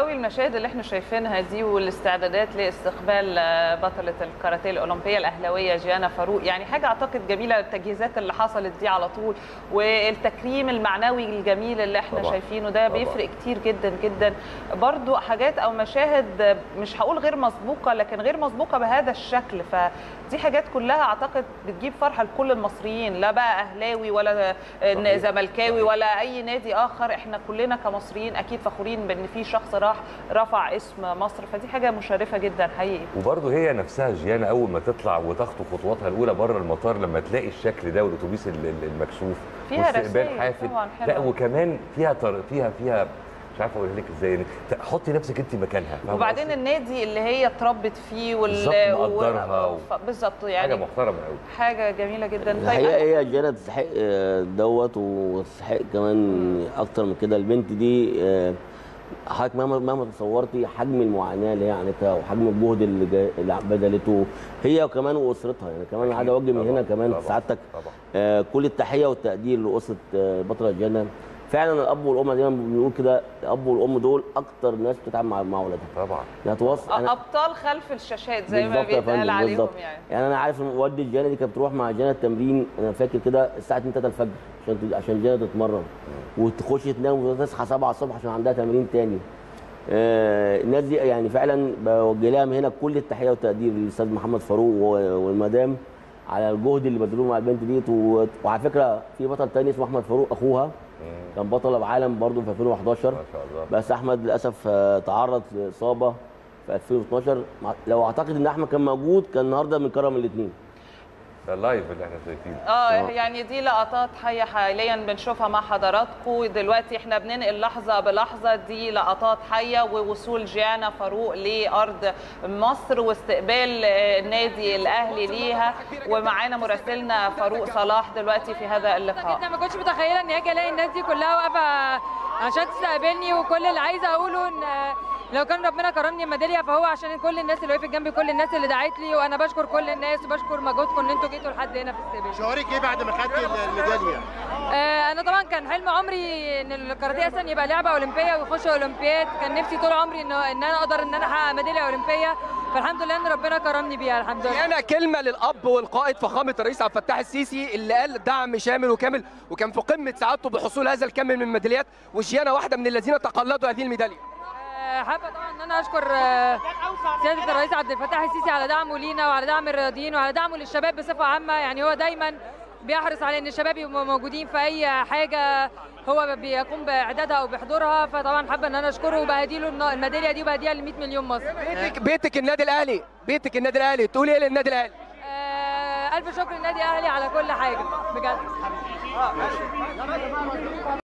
قوي المشاهد اللي احنا شايفينها دي والاستعدادات لاستقبال آه، بطله الكاراتيه الاولمبيه الاهلاويه جيانا فاروق يعني حاجه اعتقد جميله التجهيزات اللي حصلت دي على طول والتكريم المعنوي الجميل اللي احنا طبعاً. شايفينه ده طبعاً. بيفرق كتير جدا جدا برضو حاجات او مشاهد آه، مش هقول غير مسبوقه لكن غير مسبوقه بهذا الشكل فدي حاجات كلها اعتقد بتجيب فرحه لكل المصريين لا بقى اهلاوي ولا آه، صحيح. زملكاوي ولا اي نادي اخر احنا كلنا كمصريين اكيد فخورين بان في شخص راح رفع اسم مصر فدي حاجه مشرفه جدا حقيقي وبرضه هي نفسها جيانا اول ما تطلع وتخطو خطواتها الاولى بره المطار لما تلاقي الشكل ده والاتوبيس ال- ال- المكشوف فيها واستقبال رسائل حافل طبعاً لا حلوة. وكمان فيها طر... فيها فيها مش عارف اقولها لك ازاي يعني ت- حطي نفسك انت مكانها فاهمة وبعدين قصدي؟ النادي اللي هي اتربت فيه وال بالظبط، مقدرها و- ف- بالظبط حاجه يعني محترمه قوي حاجه جميله جدا الحقيقه هي جانا تستحق آه، دوت وتستحق كمان اكتر من كده البنت دي آه، حضرتك مهما مهما تصورتي حجم المعاناه اللي هي عانتها وحجم الجهد اللي جا- اللي بذلته هي وكمان واسرتها يعني كمان عايز اوجه من هنا طبعاً، كمان طبعاً، سعادتك طبعا آه، كل التحيه والتقدير لاسره آه، بطله جانا فعلا الاب والام دايما بنقول كده الاب والام دول اكتر ناس بتتعامل مع مع اولادها طبعا يعني توصل أنا- ابطال خلف الشاشات زي ما بالظبط يا بيتقال فندم، عليهم بالظبط. يعني يعني انا عارف ان والدة جانا دي كانت بتروح مع جانا التمرين انا فاكر كده الساعه 2 3 الفجر عشان ت- عشان جانا تتمرن وتخش تنام وتصحى 7 الصبح عشان عندها تمرين تاني آه الناس دي يعني فعلا بوجه لها من هنا كل التحيه والتقدير للاستاذ محمد فاروق و- والمدام على الجهد اللي بذلوه مع البنت ديت و- وعلى فكره في بطل تاني اسمه احمد فاروق اخوها كان بطل العالم برضه في 2011 ما شاء الله بس احمد للاسف آه، تعرض لاصابه في 2012 مع- لو اعتقد ان احمد كان موجود كان النهارده مكرم الاثنين ده اللايف اللي احنا شايفينه اه آه. يعني دي لقطات حيه حاليا بنشوفها مع حضراتكم دلوقتي احنا بننقل لحظه بلحظه دي لقطات حيه ووصول جيانا فاروق لارض مصر واستقبال آه، النادي الاهلي ليها ومعانا مراسلنا فاروق صلاح دلوقتي في هذا اللقاء جدا ما كنتش متخيله ان هاجي الاقي الناس دي كلها واقفه عشان تستقبلني وكل اللي عايزه اقوله ان لو كان ربنا كرمني بميداليه فهو عشان كل الناس اللي وقفت جنبي كل الناس اللي دعت لي وانا بشكر كل الناس وبشكر مجهودكم ان انتوا جيتوا لحد هنا في استقبالي شعورك ايه بعد ما خدت الميداليه؟ آه، انا طبعا كان حلم عمري ان الكاراتيه اصلا يبقى لعبه اولمبيه ويخش اولمبياد كان نفسي طول عمري ان ان انا اقدر ان انا احقق ميداليه اولمبيه فالحمد لله ان ربنا كرمني بيها الحمد لله انا كلمه للاب والقائد فخامه الرئيس عبد الفتاح السيسي اللي قال دعم شامل وكامل وكان في قمه سعادته بحصول هذا الكم من الميداليات وشيانا واحده من الذين تقلدوا هذه الميداليه آه، حابه طبعا ان انا اشكر آه، سياده الرئيس عبد الفتاح السيسي على دعمه لينا وعلى دعم الرياضيين وعلى دعمه للشباب بصفه عامه يعني هو دايما بيحرص على ان الشباب يبقوا موجودين في اي حاجه هو بيقوم باعدادها او بحضورها فطبعا حابه ان انا اشكره وبهديله الن- الميداليه دي وبهديها ل 100 مليون مصري بيتك بيتك النادي الاهلي بيتك النادي الاهلي تقولي ايه للنادي الاهلي آه، الف شكر للنادي الاهلي على كل حاجه بجد